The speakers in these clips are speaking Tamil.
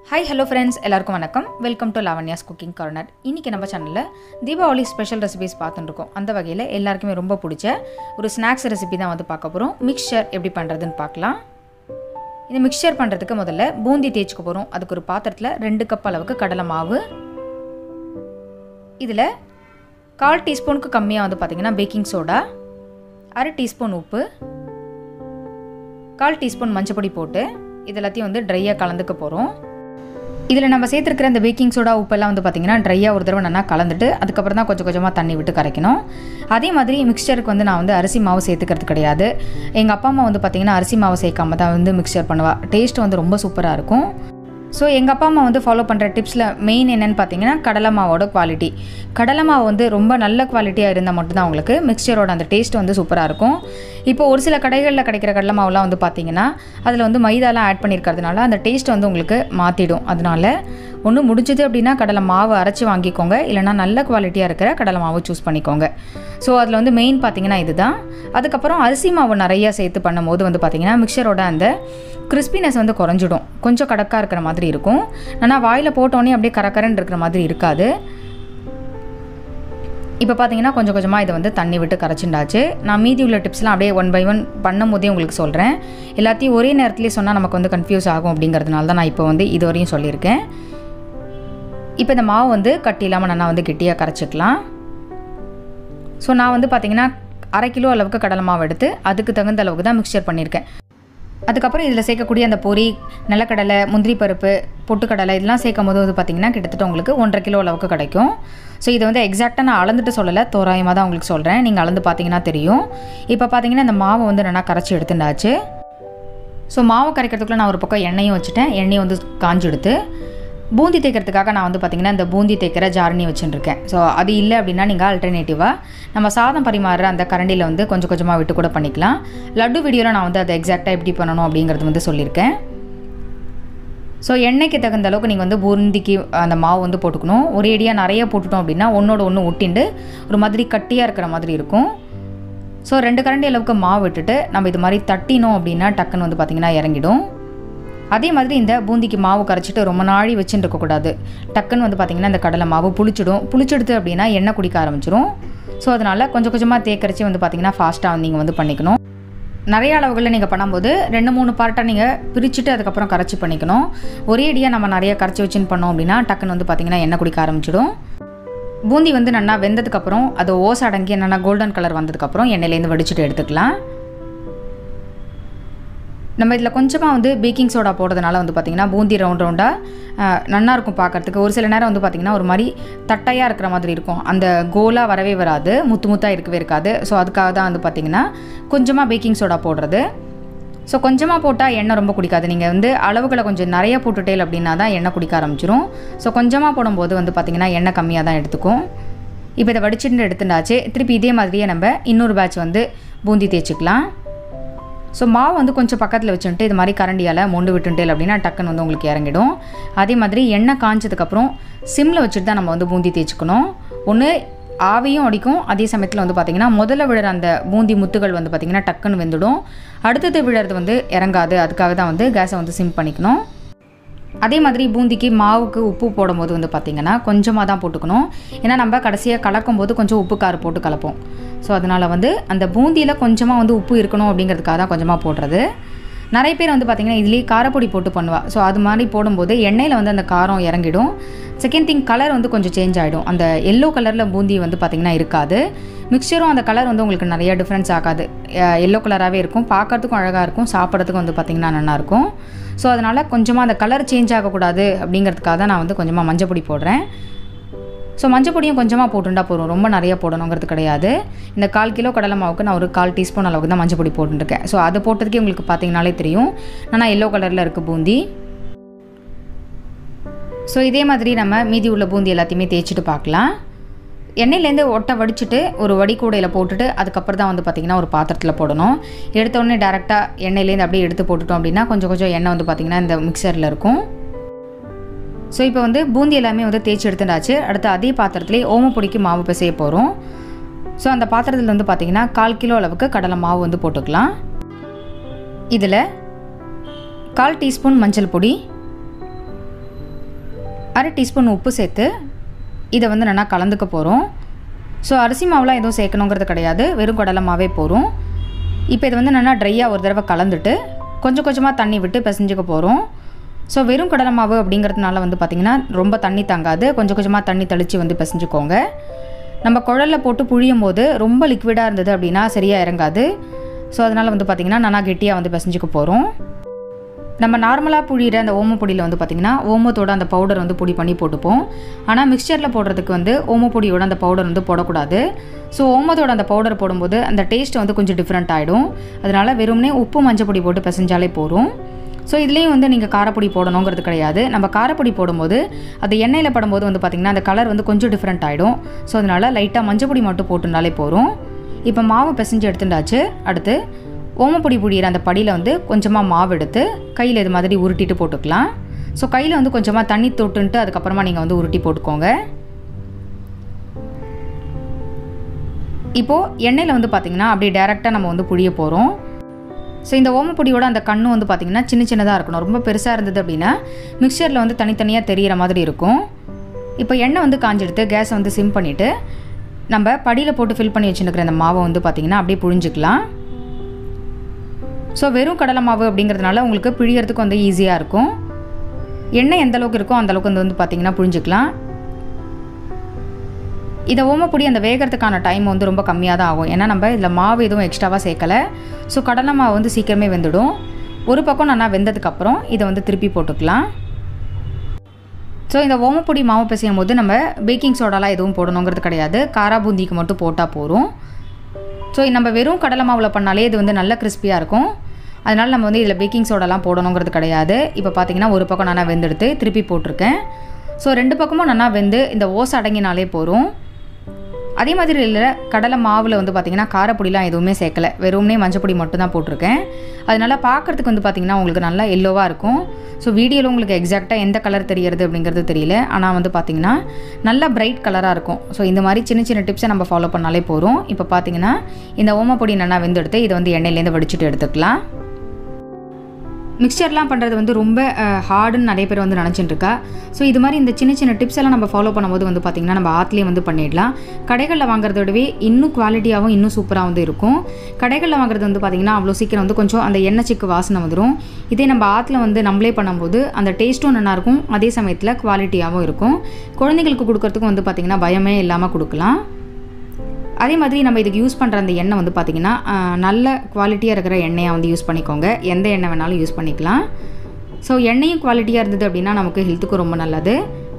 ஹாய் ஹலோ ஃப்ரெண்ட்ஸ் எல்லாருக்கும் வணக்கம் welcome to Lavanya's cooking corner இன்றைக்கி நம்ம சேனலில் தீபாவளி ஸ்பெஷல் ரெசிபிஸ் பார்த்துட்டுருக்கோம் அந்த வகையில் எல்லாருக்குமே ரொம்ப பிடிச்ச ஒரு ஸ்நாக்ஸ் ரெசிபி தான் வந்து பார்க்க போகிறோம் மிக்சர் எப்படி பண்ணுறதுன்னு பார்க்கலாம் இந்த மிக்சர் பண்ணுறதுக்கு முதல்ல பூந்தி தேய்ச்சிக்க போகிறோம் அதுக்கு ஒரு பாத்திரத்தில் ரெண்டு கப் அளவுக்கு கடலை மாவு இதில் கால் டீஸ்பூனுக்கு கம்மியாக வந்து பார்த்திங்கன்னா பேக்கிங் சோடா அரை டீஸ்பூன் உப்பு கால் டீஸ்பூன் மஞ்சப்பொடி போட்டு இது எல்லாத்தையும் வந்து ட்ரையாக கலந்துக்க போகிறோம் இதில் நம்ம சேர்த்துருக்கிற இந்த பேக்கிங் சோடா உப்பெல்லாம் வந்து பார்த்திங்கன்னா ட்ரையாக ஒரு தடவை நல்லா கலந்துட்டு அதுக்கப்புறம் தான் கொஞ்சம் கொஞ்சமாக தண்ணி விட்டு கரைக்கணும் அதே மாதிரி மிக்சருக்கு வந்து நான் வந்து அரிசி மாவு சேர்த்துக்கிறது கிடையாது எங்கள் அப்பா அம்மா வந்து பார்த்திங்கன்னா அரிசி மாவு சேர்க்காம தான் வந்து மிக்சர் பண்ணுவா டேஸ்ட் வந்து ரொம்ப சூப்பராக இருக்கும் ஸோ எங்கள் அப்பா அம்மா வந்து ஃபாலோ பண்ணுற டிப்ஸில் மெயின் என்னென்னு பார்த்தீங்கன்னா கடலை மாவோட குவாலிட்டி கடலை மாவு வந்து ரொம்ப நல்ல குவாலிட்டியாக இருந்தால் மட்டும்தான் உங்களுக்கு மிக்சரோட அந்த டேஸ்ட் வந்து சூப்பராக இருக்கும் இப்போ ஒரு சில கடைகளில் கிடைக்கிற கடலை மாவுலாம் வந்து பார்த்தீங்கன்னா அதில் வந்து மைதாலாம் ஆட் பண்ணியிருக்கிறதுனால அந்த டேஸ்ட் வந்து உங்களுக்கு மாற்றிடும் அதனால ஒன்று முடிஞ்சது அப்படின்னா கடலை மாவு அரைச்சி வாங்கிக்கோங்க இல்லைனா நல்ல குவாலிட்டியாக இருக்கிற கடலை மாவு சூஸ் பண்ணிக்கோங்க ஸோ அதில் வந்து மெயின் பார்த்தீங்கன்னா இதுதான் அதுக்கப்புறம் அரிசி மாவு நிறையா சேர்த்து பண்ணும்போது வந்து பார்த்திங்கன்னா மிக்சரோட அந்த கிறிஸ்பினஸ் வந்து குறைஞ்சிடும் கொஞ்சம் கடக்காக இருக்கிற மாதிரி இருக்கும் ஆனால் வாயில் போட்டோன்னே அப்படியே கரக்கரன்னு இருக்கிற மாதிரி இருக்காது இப்போ பார்த்தீங்கன்னா கொஞ்சம் கொஞ்சமாக இதை வந்து தண்ணி விட்டு கரைச்சிண்டாச்சு நான் மீதி உள்ள டிப்ஸ்லாம் அப்படியே ஒன் பை ஒன் பண்ணும் போதே உங்களுக்கு சொல்கிறேன் எல்லாத்தையும் ஒரே நேரத்துலேயே சொன்னால் நமக்கு வந்து கன்ஃபியூஸ் ஆகும் அப்படிங்கிறதுனால தான் நான் இப்போ வந்து இது வரையும் சொல்லியிருக்கேன் இப்போ இந்த மாவு வந்து கட்டி இல்லாமல் நல்லா வந்து கெட்டியாக கரைச்சிக்கலாம் ஸோ நான் வந்து பார்த்திங்கன்னா அரை கிலோ அளவுக்கு கடலை மாவு எடுத்து அதுக்கு தகுந்த அளவுக்கு தான் மிக்சர் பண்ணியிருக்கேன் அதுக்கப்புறம் இதில் சேர்க்கக்கூடிய அந்த பொரி நிலக்கடலை முந்திரி பருப்பு பொட்டுக்கடலை இதெல்லாம் சேர்க்கும் போது வந்து பார்த்திங்கன்னா கிட்டத்தட்ட உங்களுக்கு ஒன்றரை கிலோ அளவுக்கு கிடைக்கும் ஸோ இதை வந்து எக்ஸாக்டாக நான் அளந்துட்டு சொல்லலை தோராயமாக தான் உங்களுக்கு சொல்கிறேன் நீங்கள் அளந்து பார்த்தீங்கன்னா தெரியும் இப்போ பார்த்தீங்கன்னா இந்த மாவை வந்து நல்லா கரைச்சி எடுத்துட்டாச்சு ஸோ மாவு கரைக்கிறதுக்குள்ள நான் ஒரு பக்கம் எண்ணெயும் வச்சுட்டேன் எண்ணெயை வந்து காஞ்சி எடுத்து பூந்தி தேய்க்கிறதுக்காக நான் வந்து பார்த்திங்கன்னா இந்த பூந்தி தேய்க்கிற ஜாரணி வச்சுருக்கேன் ஸோ அது இல்லை அப்படின்னா நீங்கள் ஆல்டர்னேட்டிவாக நம்ம சாதம் பரிமாறுற அந்த கரண்டியில் வந்து கொஞ்சம் கொஞ்சமாக விட்டு கூட பண்ணிக்கலாம் லட்டு வீடியோவில் நான் வந்து அதை எக்ஸாக்டாக எப்படி பண்ணணும் அப்படிங்கிறது வந்து சொல்லியிருக்கேன் ஸோ எண்ணெய்க்கு தகுந்த அளவுக்கு நீங்கள் வந்து பூந்திக்கு அந்த மாவு வந்து போட்டுக்கணும் ஒரேடியாக நிறைய போட்டுட்டோம் அப்படின்னா ஒன்றோட ஒன்று ஒட்டிண்டு ஒரு மாதிரி கட்டியாக இருக்கிற மாதிரி இருக்கும் ஸோ ரெண்டு கரண்டி அளவுக்கு மாவு விட்டுட்டு நம்ம இது மாதிரி தட்டினோம் அப்படின்னா டக்குன்னு வந்து பார்த்திங்கன்னா இறங்கிடும் அதே மாதிரி இந்த பூந்திக்கு மாவு கரைச்சிட்டு ரொம்ப நாழி வச்சுட்டு இருக்கக்கூடாது டக்குன்னு வந்து பார்த்திங்கன்னா இந்த கடலை மாவு புளிச்சிடும் புளிச்செடுத்து அப்படின்னா எண்ணெய் குடிக்க ஆரம்பிச்சிடும் ஸோ அதனால் கொஞ்சம் கொஞ்சமாக தேக்கரைச்சி வந்து பார்த்திங்கன்னா ஃபாஸ்ட்டாக நீங்கள் வந்து பண்ணிக்கணும் நிறைய அளவுகளில் நீங்கள் பண்ணும்போது ரெண்டு மூணு பார்ட்டாக நீங்கள் பிரிச்சுட்டு அதுக்கப்புறம் கரைச்சி பண்ணிக்கணும் ஒரே அடியாக நம்ம நிறைய கரைச்சி வச்சுன்னு பண்ணோம் அப்படின்னா டக்குன்னு வந்து பார்த்திங்கன்னா எண்ணெய் குடிக்க ஆரம்பிச்சிடும் பூந்தி வந்து நல்லா வெந்ததுக்கப்புறம் அது ஓசை அடங்கி என்னென்னா கோல்டன் கலர் வந்ததுக்கப்புறம் எண்ணெயிலேருந்து வடிச்சிட்டு எடுத்துக்கலாம் நம்ம இதில் கொஞ்சமாக வந்து பேக்கிங் சோடா போடுறதுனால வந்து பார்த்திங்கன்னா பூந்தி ரவுண்ட் ரவுண்டாக நல்லா இருக்கும் பார்க்குறதுக்கு ஒரு சில நேரம் வந்து பார்த்திங்கன்னா ஒரு மாதிரி தட்டையாக இருக்கிற மாதிரி இருக்கும் அந்த கோலாக வரவே வராது முத்து முத்தாக இருக்கவே இருக்காது ஸோ அதுக்காக தான் வந்து பார்த்திங்கன்னா கொஞ்சமாக பேக்கிங் சோடா போடுறது ஸோ கொஞ்சமாக போட்டால் எண்ணெய் ரொம்ப குடிக்காது நீங்கள் வந்து அளவுகளை கொஞ்சம் நிறைய போட்டுட்டேல் அப்படின்னா தான் எண்ணெய் குடிக்க ஆரம்பிச்சிரும் ஸோ கொஞ்சமாக போடும்போது வந்து பார்த்திங்கன்னா எண்ணெய் கம்மியாக தான் எடுத்துக்கும் இப்போ இதை வடிச்சுட்டு எடுத்துட்டாச்சு திருப்பி இதே மாதிரியே நம்ம இன்னொரு பேட்ச் வந்து பூந்தி தேய்ச்சிக்கலாம் ஸோ மாவு வந்து கொஞ்சம் பக்கத்தில் வச்சுட்டு இது மாதிரி கரண்டியால் மொண்டு விட்டுட்டேல் அப்படின்னா டக்குன்னு வந்து உங்களுக்கு இறங்கிடும் அதே மாதிரி எண்ணெய் காஞ்சதுக்கப்புறம் சிம்மில் வச்சுட்டு தான் நம்ம வந்து பூந்தி தேய்ச்சிக்கணும் ஒன்று ஆவியும் அடிக்கும் அதே சமயத்தில் வந்து பார்த்திங்கன்னா முதல்ல விழுற அந்த பூந்தி முத்துகள் வந்து பார்த்திங்கன்னா டக்குன்னு வெந்துடும் அடுத்தது விழுறது வந்து இறங்காது அதுக்காக தான் வந்து கேஸை வந்து சிம் பண்ணிக்கணும் அதே மாதிரி பூந்திக்கு மாவுக்கு உப்பு போடும்போது வந்து பார்த்திங்கன்னா கொஞ்சமாக தான் போட்டுக்கணும் ஏன்னா நம்ம கடைசியாக கலக்கும் போது கொஞ்சம் உப்பு காரம் போட்டு கலப்போம் ஸோ அதனால் வந்து அந்த பூந்தியில் கொஞ்சமாக வந்து உப்பு இருக்கணும் அப்படிங்கிறதுக்காக தான் கொஞ்சமாக போடுறது நிறைய பேர் வந்து பார்த்திங்கன்னா இதுலேயே காரப்பொடி போட்டு பண்ணுவாள் ஸோ அது மாதிரி போடும்போது எண்ணெயில் வந்து அந்த காரம் இறங்கிடும் செகண்ட் திங் கலர் வந்து கொஞ்சம் சேஞ்ச் ஆகிடும் அந்த எல்லோ கலரில் பூந்தி வந்து பார்த்திங்கன்னா இருக்காது மிக்சரும் அந்த கலர் வந்து உங்களுக்கு நிறைய டிஃப்ரென்ஸ் ஆகாது எல்லோ கலராகவே இருக்கும் பார்க்குறதுக்கும் அழகாக இருக்கும் சாப்பிட்றதுக்கும் வந்து பார்த்திங்கன்னா நல்லாயிருக்கும் ஸோ அதனால் கொஞ்சமாக அந்த கலர் சேஞ்ச் ஆகக்கூடாது அப்படிங்கிறதுக்காக தான் நான் வந்து கொஞ்சமாக மஞ்சள் பொடி போடுறேன் ஸோ மஞ்சள் பொடியும் கொஞ்சமாக போட்டுட்டா போதும் ரொம்ப நிறைய போடணுங்கிறது கிடையாது இந்த கால் கிலோ கடலை மாவுக்கு நான் ஒரு கால் டீஸ்பூன் அளவுக்கு தான் மஞ்சள் பொடி போட்டுருக்கேன் ஸோ அதை போட்டதுக்கே உங்களுக்கு பார்த்தீங்கனாலே தெரியும் ஆனால் எல்லோ கலரில் இருக்குது பூந்தி ஸோ இதே மாதிரி நம்ம மீதி உள்ள பூந்தி எல்லாத்தையுமே தேய்ச்சிட்டு பார்க்கலாம் எண்ணெயிலேருந்து ஒட்டை வடிச்சிட்டு ஒரு வடிக்கூடையில் போட்டுட்டு அதுக்கப்புறம் தான் வந்து பார்த்திங்கன்னா ஒரு பாத்திரத்தில் போடணும் எடுத்தோடனே டேரெக்டாக எண்ணெயிலேருந்து அப்படியே எடுத்து போட்டுட்டோம் அப்படின்னா கொஞ்சம் கொஞ்சம் எண்ணெய் வந்து பார்த்திங்கன்னா இந்த மிக்சரில் இருக்கும் ஸோ இப்போ வந்து பூந்தி எல்லாமே வந்து தேய்ச்சி எடுத்துட்டாச்சு அடுத்து அதே பாத்திரத்துலேயே ஓமப்பொடிக்கு மாவு பிசைய போகிறோம் ஸோ அந்த பாத்திரத்தில் வந்து பார்த்திங்கன்னா கால் கிலோ அளவுக்கு கடலை மாவு வந்து போட்டுக்கலாம் இதில் கால் டீஸ்பூன் மஞ்சள் பொடி அரை டீஸ்பூன் உப்பு சேர்த்து இதை வந்து நல்லா கலந்துக்க போகிறோம் ஸோ அரிசி மாவுலாம் எதுவும் சேர்க்கணுங்கிறது கிடையாது வெறும் கடலை மாவே போகிறோம் இப்போ இது வந்து நல்லா ட்ரையாக ஒரு தடவை கலந்துட்டு கொஞ்சம் கொஞ்சமாக தண்ணி விட்டு பிசைஞ்சுக்க போகிறோம் ஸோ வெறும் கடலை மாவு அப்படிங்கிறதுனால வந்து பார்த்திங்கன்னா ரொம்ப தண்ணி தாங்காது கொஞ்சம் கொஞ்சமாக தண்ணி தெளித்து வந்து பிசைஞ்சுக்கோங்க நம்ம குழலில் போட்டு புழியும் போது ரொம்ப லிக்விடாக இருந்தது அப்படின்னா சரியாக இறங்காது ஸோ அதனால் வந்து பார்த்திங்கன்னா நல்லா கெட்டியாக வந்து பிசைஞ்சுக்க போகிறோம் நம்ம நார்மலாக புழியிற அந்த ஓமப்பொடியில் வந்து பார்த்திங்கன்னா ஓமத்தோட அந்த பவுடர் வந்து பொடி பண்ணி போட்டுப்போம் ஆனால் மிக்சரில் போடுறதுக்கு வந்து ஓமப்பொடியோட அந்த பவுடர் வந்து போடக்கூடாது ஸோ ஓமத்தோட அந்த பவுடர் போடும்போது அந்த டேஸ்ட் வந்து கொஞ்சம் டிஃப்ரெண்ட் ஆகிடும் அதனால் வெறும்னே உப்பு மஞ்சள் பொடி போட்டு பிசைஞ்சாலே போதும் ஸோ இதுலேயும் வந்து நீங்கள் காரப்பொடி போடணுங்கிறது கிடையாது நம்ம காரப்பொடி போடும்போது அது எண்ணெயில் படும்போது வந்து பார்த்திங்கன்னா அந்த கலர் வந்து கொஞ்சம் டிஃப்ரெண்ட் ஆகிடும் ஸோ அதனால் லைட்டாக மஞ்சள் பொடி மட்டும் போட்டுனாலே போதும் இப்போ மாவு பிசைஞ்சு எடுத்துட்டாச்சு அடுத்து ஓமப்பொடி புடிகிற அந்த படியில் வந்து கொஞ்சமாக மாவு எடுத்து கையில் இது மாதிரி உருட்டிட்டு போட்டுக்கலாம் ஸோ கையில் வந்து கொஞ்சமாக தண்ணி தொட்டுன்ட்டு அதுக்கப்புறமா நீங்கள் வந்து உருட்டி போட்டுக்கோங்க இப்போது எண்ணெயில் வந்து பார்த்திங்கன்னா அப்படியே டேரெக்டாக நம்ம வந்து புழிய போகிறோம் ஸோ இந்த ஓமப்பொடியோட அந்த கண்ணு வந்து பார்த்திங்கன்னா சின்ன சின்னதாக இருக்கணும் ரொம்ப பெருசாக இருந்தது அப்படின்னா மிக்சரில் வந்து தனித்தனியாக தெரிகிற மாதிரி இருக்கும் இப்போ எண்ணெய் வந்து காஞ்செடுத்து கேஸை வந்து சிம் பண்ணிவிட்டு நம்ம படியில் போட்டு ஃபில் பண்ணி வச்சுருக்கிற அந்த மாவை வந்து பார்த்திங்கன்னா அப்படியே புழிஞ்சிக்கலாம் ஸோ வெறும் கடலை மாவு அப்படிங்கிறதுனால உங்களுக்கு பிழியறதுக்கு வந்து ஈஸியாக இருக்கும் எண்ணெய் எந்த அளவுக்கு இருக்கோ அந்த அளவுக்கு வந்து வந்து பார்த்திங்கன்னா புழிஞ்சிக்கலாம் இதை ஓமப்பொடி அந்த வேகிறதுக்கான டைம் வந்து ரொம்ப கம்மியாக தான் ஆகும் ஏன்னா நம்ம இதில் மாவு எதுவும் எக்ஸ்ட்ராவாக சேர்க்கலை ஸோ கடலை மாவு வந்து சீக்கிரமே வெந்துடும் ஒரு பக்கம் நல்லா வெந்ததுக்கப்புறம் இதை வந்து திருப்பி போட்டுக்கலாம் ஸோ இந்த ஓமப்பொடி மாவு பிசையும் போது நம்ம பேக்கிங் சோடாலாம் எதுவும் போடணுங்கிறது கிடையாது காரா பூந்திக்கு மட்டும் போட்டால் போதும் ஸோ நம்ம வெறும் கடலை மாவில் பண்ணாலே இது வந்து நல்ல கிறிஸ்பியாக இருக்கும் அதனால் நம்ம வந்து இதில் பேக்கிங் சோடாலாம் போடணுங்கிறது கிடையாது இப்போ பார்த்தீங்கன்னா ஒரு பக்கம் நல்லா வெந்தெடுத்து திருப்பி போட்டிருக்கேன் ஸோ ரெண்டு பக்கமும் நல்லா வெந்து இந்த ஓசை அடங்கினாலே போதும் அதே மாதிரி இல்லை கடலை மாவில் வந்து பார்த்திங்கன்னா காரப்பொடிலாம் எதுவுமே சேர்க்கலை வெறும்னே மஞ்சப்பொடி மட்டும் தான் போட்டிருக்கேன் அதனால் பார்க்குறதுக்கு வந்து பார்த்திங்கன்னா உங்களுக்கு நல்லா எல்லோவாக இருக்கும் ஸோ வீடியோவில் உங்களுக்கு எக்ஸாக்டாக எந்த கலர் தெரியறது அப்படிங்கிறது தெரியல ஆனால் வந்து பார்த்திங்கன்னா நல்லா பிரைட் கலராக இருக்கும் ஸோ இந்த மாதிரி சின்ன சின்ன டிப்ஸை நம்ம ஃபாலோ பண்ணாலே போகிறோம் இப்போ பார்த்திங்கன்னா இந்த ஓமப்பொடி நல்லா வெந்தெடுத்து இதை வந்து எண்ணெயிலேருந்து வடிச்சிட்டு எடுத்துக்கலாம் மிக்சர்லாம் பண்ணுறது வந்து ரொம்ப ஹார்டுன்னு நிறைய பேர் வந்து நினச்சிட்டு இருக்கா ஸோ இது மாதிரி இந்த சின்ன சின்ன டிப்ஸ் எல்லாம் நம்ம ஃபாலோ பண்ணும்போது வந்து பார்த்திங்கன்னா நம்ம ஆற்றுலேயே வந்து பண்ணிடலாம் கடைகளில் வாங்குறத விடவே இன்னும் குவாலிட்டியாகவும் இன்னும் சூப்பராக வந்து இருக்கும் கடைகளில் வாங்குறது வந்து பார்த்திங்கன்னா அவ்வளோ சீக்கிரம் வந்து கொஞ்சம் அந்த எண்ணெய் சிக்கு வாசனை வந்துடும் இதே நம்ம ஆற்றுல வந்து நம்மளே பண்ணும்போது அந்த டேஸ்ட்டும் நல்லாயிருக்கும் அதே சமயத்தில் குவாலிட்டியாகவும் இருக்கும் குழந்தைங்களுக்கு கொடுக்கறதுக்கும் வந்து பார்த்திங்கன்னா பயமே இல்லாமல் கொடுக்கலாம் அதே மாதிரி நம்ம இதுக்கு யூஸ் பண்ணுற அந்த எண்ணெய் வந்து பார்த்திங்கன்னா ஆஹ், நல்ல குவாலிட்டியாக இருக்கிற எண்ணெயை வந்து யூஸ் பண்ணிக்கோங்க எந்த எண்ணெய் வேணாலும் யூஸ் பண்ணிக்கலாம் ஸோ எண்ணெயும் குவாலிட்டியாக இருந்தது அப்படின்னா நமக்கு ஹெல்த்துக்கு ரொம்ப நல்லது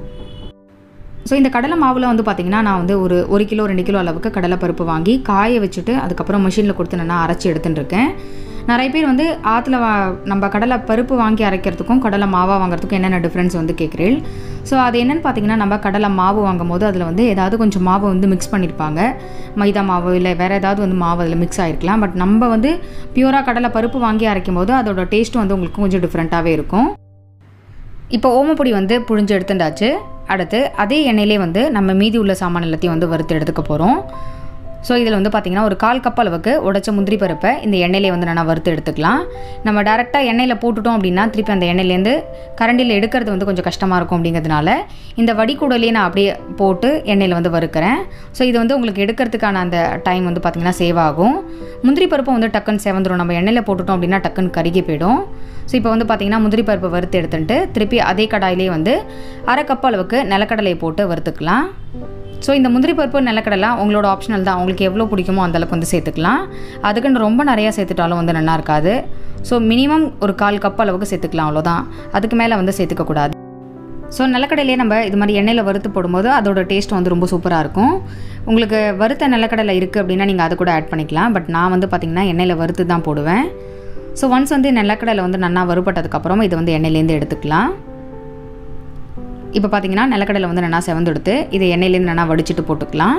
ஸோ இந்த கடலை மாவில் வந்து பார்த்திங்கன்னா நான் வந்து ஒரு ஒரு கிலோ ரெண்டு கிலோ அளவுக்கு கடலை பருப்பு வாங்கி காய வச்சுட்டு அதுக்கப்புறம் மிஷினில் கொடுத்து நான் அரைச்சி எடுத்துட்டு இருக்கேன் நிறைய பேர் வந்து ஆற்றுல வா நம்ம கடலை பருப்பு வாங்கி அரைக்கிறதுக்கும் கடலை மாவாக வாங்குறதுக்கும் என்னென்ன டிஃப்ரென்ஸ் வந்து கேட்குறேன் ஸோ அது என்னென்னு பார்த்தீங்கன்னா நம்ம கடலை மாவு வாங்கும் போது அதில் வந்து ஏதாவது கொஞ்சம் மாவு வந்து மிக்ஸ் பண்ணியிருப்பாங்க மைதா மாவு இல்லை வேறு ஏதாவது வந்து மாவு அதில் மிக்ஸ் ஆகிருக்கலாம் பட் நம்ம வந்து பியூராக கடலை பருப்பு வாங்கி அரைக்கும் போது அதோட டேஸ்ட் வந்து உங்களுக்கு கொஞ்சம் டிஃப்ரெண்ட்டாகவே இருக்கும் இப்போ ஓமப்பொடி வந்து புழிஞ்சு எடுத்துட்டாச்சு அடுத்து அதே எண்ணெயிலே வந்து நம்ம மீதி உள்ள சாமான் எல்லாத்தையும் வந்து வறுத்து எடுத்துக்க போகிறோம் ஸோ இதில் வந்து பார்த்திங்கன்னா ஒரு கால் கப் அளவுக்கு உடைச்ச முந்திரி பருப்பை இந்த எண்ணெயிலே வந்து நல்லா வறுத்து எடுத்துக்கலாம் நம்ம டேரெக்டாக எண்ணெயில் போட்டுட்டோம் அப்படின்னா திருப்பி அந்த எண்ணெயிலேருந்து கரண்டியில் எடுக்கிறது வந்து கொஞ்சம் கஷ்டமாக இருக்கும் அப்படிங்கிறதுனால இந்த வடிகூடலையே நான் அப்படியே போட்டு எண்ணெயில் வந்து வறுக்கிறேன் ஸோ இது வந்து உங்களுக்கு எடுக்கிறதுக்கான அந்த டைம் வந்து பார்த்திங்கன்னா சேவ் ஆகும் முந்திரி பருப்பு வந்து டக்குன்னு செவந்துரும் நம்ம எண்ணெயில் போட்டுட்டோம் அப்படின்னா டக்குன்னு கருகி போயிடும் ஸோ இப்போ வந்து பார்த்திங்கன்னா முந்திரி பருப்பை வறுத்து எடுத்துட்டு திருப்பி அதே கடாயிலே வந்து அரை கப் அளவுக்கு நிலக்கடலையை போட்டு வறுத்துக்கலாம் ஸோ இந்த முந்திரி பருப்பு நிலக்கடலாம் உங்களோட ஆப்ஷனல் தான் உங்களுக்கு எவ்வளோ பிடிக்குமோ அந்த அளவுக்கு வந்து சேர்த்துக்கலாம் அதுக்குன்னு ரொம்ப நிறையா சேர்த்துட்டாலும் வந்து நல்லா இருக்காது ஸோ மினிமம் ஒரு கால் கப் அளவுக்கு சேர்த்துக்கலாம் அவ்வளோதான் அதுக்கு மேலே வந்து சேர்த்துக்கக்கூடாது ஸோ நிலக்கடலையே நம்ம இது மாதிரி எண்ணெயில் வறுத்து போடும்போது அதோட டேஸ்ட் வந்து ரொம்ப சூப்பராக இருக்கும் உங்களுக்கு வறுத்த நிலக்கடலை இருக்குது அப்படின்னா நீங்கள் அதை கூட ஆட் பண்ணிக்கலாம் பட் நான் வந்து பார்த்திங்கன்னா எண்ணெயில் வறுத்து தான் போடுவேன் ஸோ ஒன்ஸ் வந்து நிலக்கடலை வந்து நல்லா வறுபட்டதுக்கப்புறம் இதை வந்து எண்ணெயிலேருந்து எடுத்துக்கலாம் இப்போ பார்த்தீங்கன்னா நிலக்கடலை வந்து நல்லா செவந்தெடுத்து இதை எண்ணெயிலேருந்து நல்லா வடிச்சிட்டு போட்டுக்கலாம்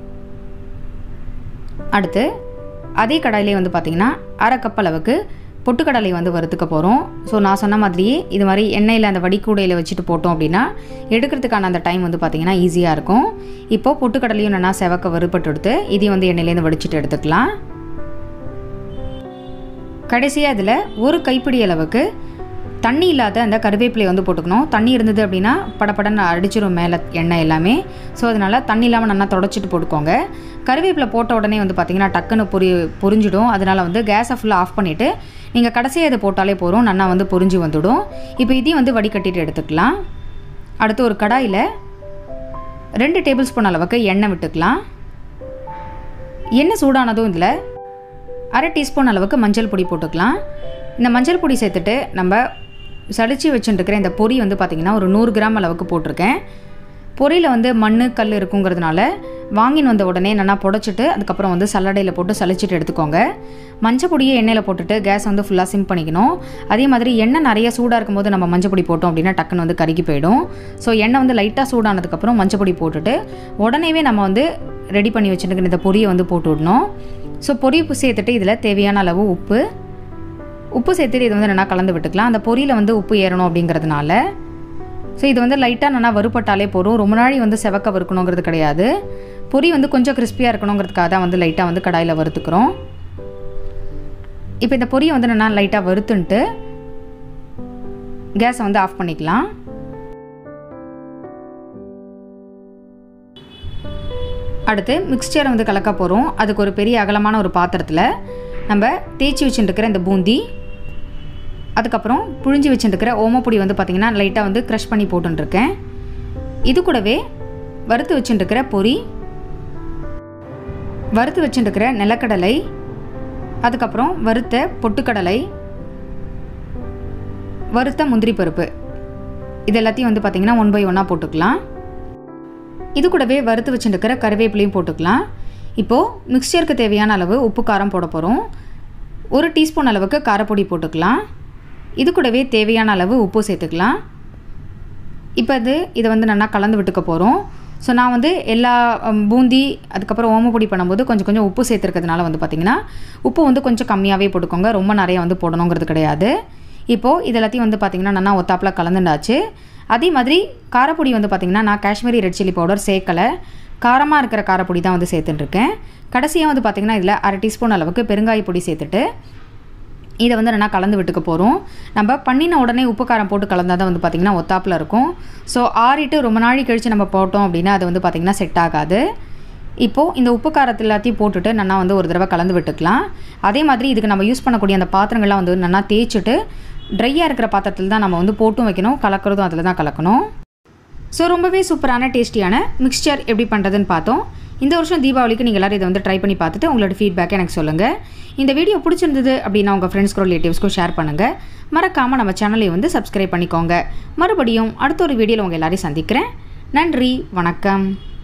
அடுத்து அதே கடாயிலே வந்து பார்த்திங்கன்னா அரை கப் அளவுக்கு பொட்டுக்கடலை வந்து வறுத்துக்க போகிறோம் ஸோ நான் சொன்ன மாதிரியே இது மாதிரி எண்ணெயில் அந்த வடிக்கூடையில் வச்சுட்டு போட்டோம் அப்படின்னா எடுக்கிறதுக்கான அந்த டைம் வந்து பார்த்திங்கன்னா ஈஸியாக இருக்கும் இப்போது பொட்டுக்கடலையும் நல்லா செவக்க வறுபட்டு எடுத்து இதையும் வந்து எண்ணெயிலேருந்து வடிச்சிட்டு எடுத்துக்கலாம் கடைசியாக இதில் ஒரு கைப்பிடி அளவுக்கு தண்ணி இல்லாத அந்த கருவேப்பிலையை வந்து போட்டுக்கணும் தண்ணி இருந்தது அப்படின்னா படப்படன்னு அடிச்சிடும் மேலே எண்ணெய் எல்லாமே ஸோ அதனால் தண்ணி இல்லாமல் நல்லா தொடச்சிட்டு போட்டுக்கோங்க கருவேப்பிலை போட்ட உடனே வந்து பார்த்திங்கன்னா டக்குன்னு பொரி பொரிஞ்சிடும் அதனால் வந்து கேஸை ஃபுல்லாக ஆஃப் பண்ணிவிட்டு நீங்கள் கடைசியாக இதை போட்டாலே போதும் நல்லா வந்து பொரிஞ்சு வந்துடும் இப்போ இதையும் வந்து வடிகட்டிட்டு எடுத்துக்கலாம் அடுத்து ஒரு கடாயில் ரெண்டு டேபிள் ஸ்பூன் அளவுக்கு எண்ணெய் விட்டுக்கலாம் எண்ணெய் சூடானதும் இதில் அரை டீஸ்பூன் அளவுக்கு மஞ்சள் பொடி போட்டுக்கலாம் இந்த மஞ்சள் பொடி சேர்த்துட்டு நம்ம சளிச்சு வச்சுட்டுருக்கிற இந்த பொரி வந்து பார்த்திங்கன்னா ஒரு நூறு கிராம் அளவுக்கு போட்டிருக்கேன் பொரியில் வந்து மண் கல் இருக்குங்கிறதுனால வாங்கின்னு வந்த உடனே நல்லா புடச்சிட்டு அதுக்கப்புறம் வந்து சல்லடையில் போட்டு சளிச்சிட்டு எடுத்துக்கோங்க மஞ்சள் பொடியை எண்ணெயில் போட்டுட்டு கேஸ் வந்து ஃபுல்லாக சிம் பண்ணிக்கணும் அதே மாதிரி எண்ணெய் நிறைய சூடாக இருக்கும்போது நம்ம மஞ்சள் பொடி போட்டோம் அப்படின்னா டக்குன்னு வந்து கருகி போயிடும் ஸோ எண்ணெய் வந்து லைட்டாக சூடானதுக்கப்புறம் மஞ்சள் பொடி போட்டுட்டு உடனேவே நம்ம வந்து ரெடி பண்ணி வச்சுட்டு இந்த பொரியை வந்து போட்டு விடணும் ஸோ பொரி உப்பு சேர்த்துட்டு இதில் தேவையான அளவு உப்பு உப்பு சேர்த்துட்டு இது வந்து நல்லா கலந்து விட்டுக்கலாம் அந்த பொரியில் வந்து உப்பு ஏறணும் அப்படிங்கிறதுனால ஸோ இது வந்து லைட்டாக நல்லா வறுப்பட்டாலே போதும் ரொம்ப நாளை வந்து செவக்க வறுக்கணுங்கிறது கிடையாது பொரி வந்து கொஞ்சம் கிறிஸ்பியாக இருக்கணுங்கிறதுக்காக தான் வந்து லைட்டாக வந்து கடாயில் வறுத்துக்கிறோம் இப்போ இந்த பொரியை வந்து நல்லா லைட்டாக வறுத்துன்ட்டு கேஸை வந்து ஆஃப் பண்ணிக்கலாம் அடுத்து மிக்ஸ்சரை வந்து கலக்க போகிறோம் அதுக்கு ஒரு பெரிய அகலமான ஒரு பாத்திரத்தில் நம்ம தேய்ச்சி வச்சுட்டுருக்கிற இந்த பூந்தி அதுக்கப்புறம் புழிஞ்சு வச்சுட்டுருக்கிற ஓமப்பொடி வந்து பார்த்திங்கன்னா லைட்டாக வந்து க்ரஷ் பண்ணி போட்டுருக்கேன் இது கூடவே வறுத்து வச்சுட்டுருக்கிற பொரி வறுத்து வச்சுட்டுருக்கிற நிலக்கடலை அதுக்கப்புறம் வறுத்த பொட்டுக்கடலை வறுத்த முந்திரி பருப்பு இது எல்லாத்தையும் வந்து பார்த்திங்கன்னா ஒன் பை ஒன்னாக போட்டுக்கலாம் இது கூடவே வறுத்து வச்சுருக்கிற கருவேப்பிலையும் போட்டுக்கலாம் இப்போது மிக்சருக்கு தேவையான அளவு உப்பு காரம் போட போகிறோம் ஒரு டீஸ்பூன் அளவுக்கு காரப்பொடி போட்டுக்கலாம் இது கூடவே தேவையான அளவு உப்பு சேர்த்துக்கலாம் இப்போ அது இதை வந்து நல்லா கலந்து விட்டுக்க போகிறோம் ஸோ நான் வந்து எல்லா ம், பூந்தி அதுக்கப்புறம் ஓமப்பொடி பண்ணும்போது கொஞ்சம் கொஞ்சம் உப்பு சேர்த்துருக்கிறதுனால வந்து பார்த்திங்கன்னா உப்பு வந்து கொஞ்சம் கம்மியாகவே போட்டுக்கோங்க ரொம்ப நிறைய வந்து போடணுங்கிறது கிடையாது இப்போது இது எல்லாத்தையும் வந்து பார்த்திங்கன்னா நல்லா ஒத்தாப்பில் கலந்துண்டாச்சு அதே மாதிரி காரப்பொடி வந்து பார்த்திங்கன்னா நான் காஷ்மீரி ரெட் சில்லி பவுடர் சேர்க்கலை காரமாக இருக்கிற காரப்பொடி தான் வந்து சேர்த்துட்டுருக்கேன் கடைசியாக வந்து பார்த்திங்கன்னா இதில் அரை டீஸ்பூன் அளவுக்கு பெருங்காய பொடி சேர்த்துட்டு இதை வந்து நல்லா கலந்து விட்டுக்க போகிறோம் நம்ம பண்ணின உடனே உப்பு காரம் போட்டு கலந்தால் தான் வந்து பார்த்திங்கன்னா ஒத்தாப்பில் இருக்கும் ஸோ ஆறிட்டு ரொம்ப நாள் கழித்து நம்ம போட்டோம் அப்படின்னா அது வந்து பார்த்திங்கன்னா செட் ஆகாது இப்போது இந்த உப்பு காரத்து எல்லாத்தையும் போட்டுட்டு நல்லா வந்து ஒரு தடவை கலந்து விட்டுக்கலாம் அதே மாதிரி இதுக்கு நம்ம யூஸ் பண்ணக்கூடிய அந்த பாத்திரங்கள்லாம் வந்து நல்லா தேய்ச்சிட்டு ட்ரையாக இருக்கிற பாத்திரத்தில் தான் நம்ம வந்து போட்டும் வைக்கணும் கலக்கிறதும் அதில் தான் கலக்கணும் ஸோ ரொம்பவே சூப்பரான டேஸ்டியான மிக்ஸ்சர் எப்படி பண்ணுறதுன்னு பார்த்தோம் இந்த வருஷம் தீபாவளிக்கு நீங்கள் எல்லாரும் இதை வந்து ட்ரை பண்ணி பார்த்துட்டு உங்களோட ஃபீட்பேக்கை எனக்கு சொல்லுங்கள் இந்த வீடியோ பிடிச்சிருந்தது அப்படின்னா உங்கள் ஃப்ரெண்ட்ஸ்க்கும் ரிலேட்டிவ்ஸ்க்கும் ஷேர் பண்ணுங்கள் மறக்காமல் நம்ம சேனலை வந்து சப்ஸ்கிரைப் பண்ணிக்கோங்க மறுபடியும் அடுத்த ஒரு வீடியோவில் உங்கள் எல்லாரையும் சந்திக்கிறேன் நன்றி வணக்கம்